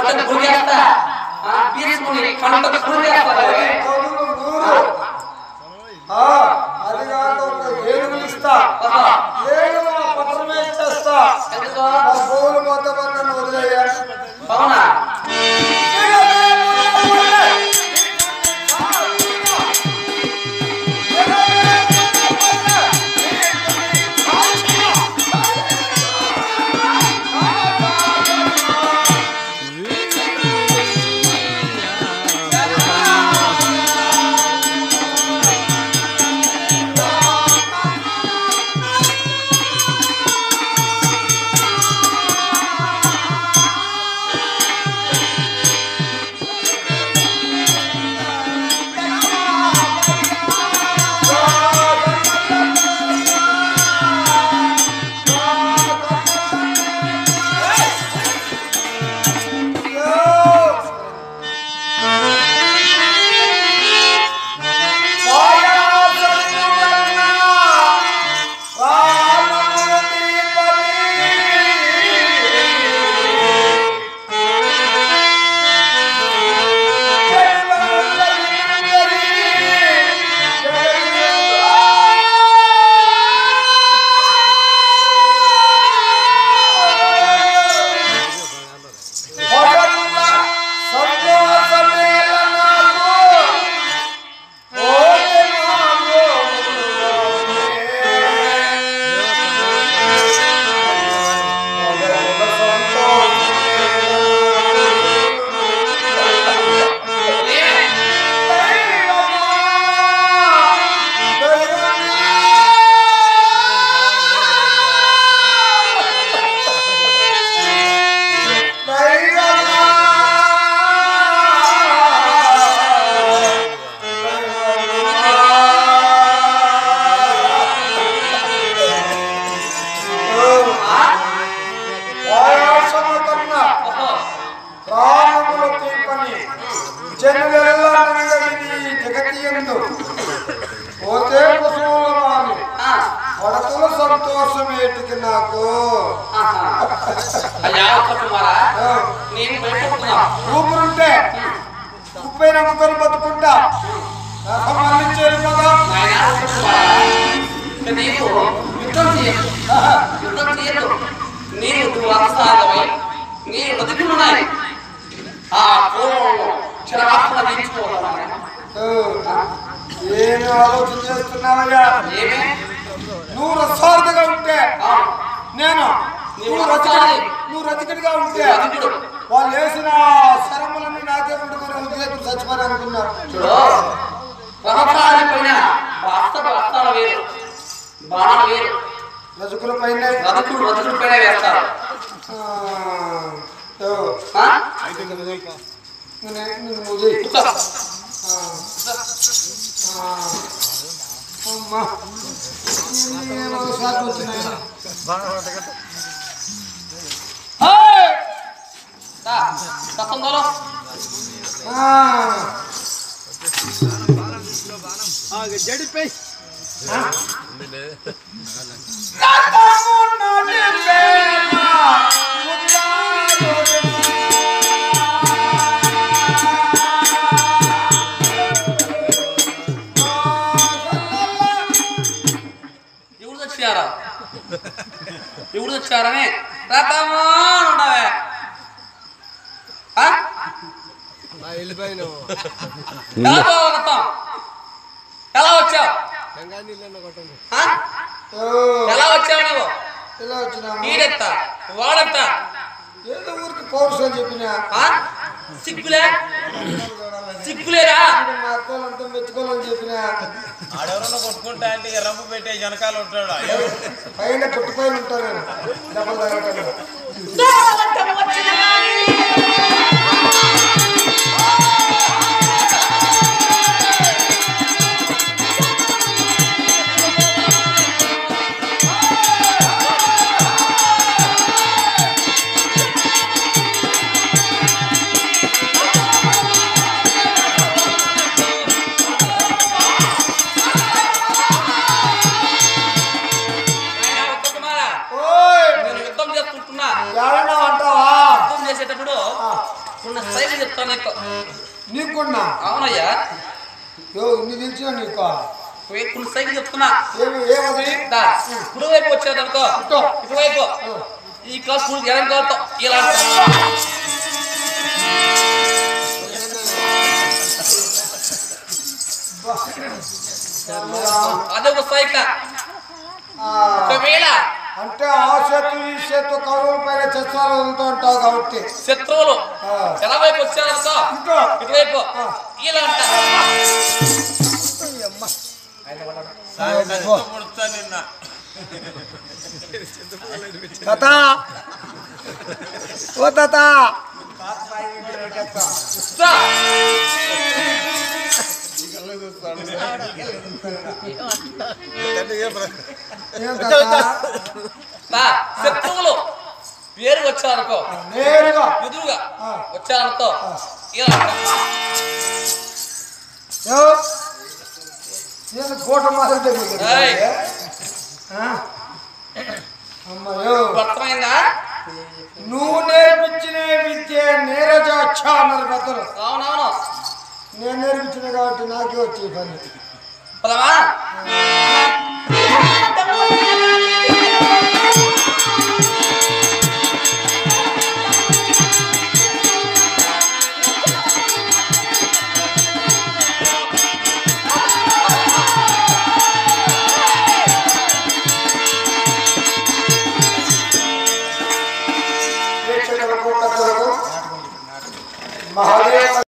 పొట్టకు పురిగేస్తా ఆ, పీసుకుని కంటకు పురిగేస్తా కొడుకు నూరు ఆ, అది కాకుండా ఏనుగులు ఇస్తా ఏనుగుల పత్రమే ఇచ్చేస్తా ఎందుకో ఆ పువ్వులు మొత్తం నన్ను వదిలేయ్యా అవునా ప్రాణముల తీపని జనులెల్లా నగరిది జగతియందు పోతే పశువుల మాని ఆ, పడతల సంతోషమేటికి నాకు ఆహా. అయ్యా ఒక్క కుమారా నేను భయపడుతున్నా ఊపిరుంటే ఉప్పై నమ్ముకొని బతుకుంటా రసం అందించేది కదా నాయనా ఒక్క కుమారా ఇక నీవు యుద్ధం చేయదు యుద్ధం చేయదు నీవు దురవస్థాలవై నీ బతుకులున్నాయి ఆ పూర్వం క్షణాత్మ తీర్చుకోవాలి ఓ, ఏమి ఆలోచన చేస్తున్నావయ్యా ఏమే నువ్వు రసార్థగా ఉంటే ఆ, నేను నీవు నువ్వు రసార్థి. రచకుడి నువ్వు రచకుడిగా ఉంటే రచకుడు. వాళ్ళు వేసిన శరములన్నీ నాకే ఉంటుకొని వదిలేసి చచ్చిపోయి అనుకున్నా చూడు రహస్యాల పైన వాస్తవ వస్త్రాల వేరు బాణాలు వేరు రజకుల పైన రథకుడు రథకుడి పైన వేస్తారు ఆ? నువ్వు చెయ్యి. ఆ, ఆ, అమ్మా ఏమో షాక్ వచ్చినాయి. ఏయ్! దా, తప్పందోలో. ఆ, ఎవరు తెచ్చారా ఎవరు తెచ్చారని రథము అని ఉండవే ఆ? ఎలా పోవాలి రథం ఎలా వచ్చావు ఆ? ఓ, ఎలా వచ్చావు నువ్వు ఇలా వచ్చినాము ఈడెత్త వాడెత్త ఏదో ఊరికి పౌరుషం చెప్పినా ఆ? సిగ్గులే సిగ్గులేరా మా అక్కలంతా మెచ్చుకోవాలని చెప్పినా ఆడెవరన్నా కొట్టుకుంటా అంటే ఎర్రపు పెట్టే వెనకాల ఉంటాడు పైన పుట్టు పైన ఉంటాను నేను దెబ్బలు తగలకుండా నాయనా, ఒక్క కుమారా, ఓయ్ నేను యుద్ధం చేసుకుంటున్నా ఏడన్నా అంటావా ఉన్న సైజు చెప్తాను నీకు నీకున్నా అవునయ్యా యో ఇన్ని తెలిసిన నీకు కొన్ని సైజు చెప్తున్నా ఏమి ఏమది దా, కుడివైపు వచ్చేదనుకో ఇటో. ఇటువైపు ఈ క్లాస్ కుడి ఎడం కాలుతో ఇలా అదే ఒక సైకిల్ ఆ, ఒకవేళ అంటే ఆ చేతు ఈ చేతు కౌరవుల పైన చచ్చాలు వదులుతూ ఉంటావు కాబట్టి శత్రువులు ఆ. ఎలా వైపు వచ్చారనుకో ఇటో ఇటువైపు ఆ. ఇలా అంట పుడుతా నిన్న తాత ఓ తాత దా. ఏం తాత దా, శత్రువులు పేరు వచ్చారనుకో నేరుగా ఎదురుగా ఆ. వచ్చారనుకో ఇలా అంట యో నేను కోట మాత్రం ఏయ్. అమ్మయ్యో అర్థమైందా నువ్వు నేర్పించిన విద్య నీరజాక్ష అన్నారు పెద్దలు అవునవును నేను నేర్పించిన కాబట్టి నాకే వచ్చే పని పదవా నా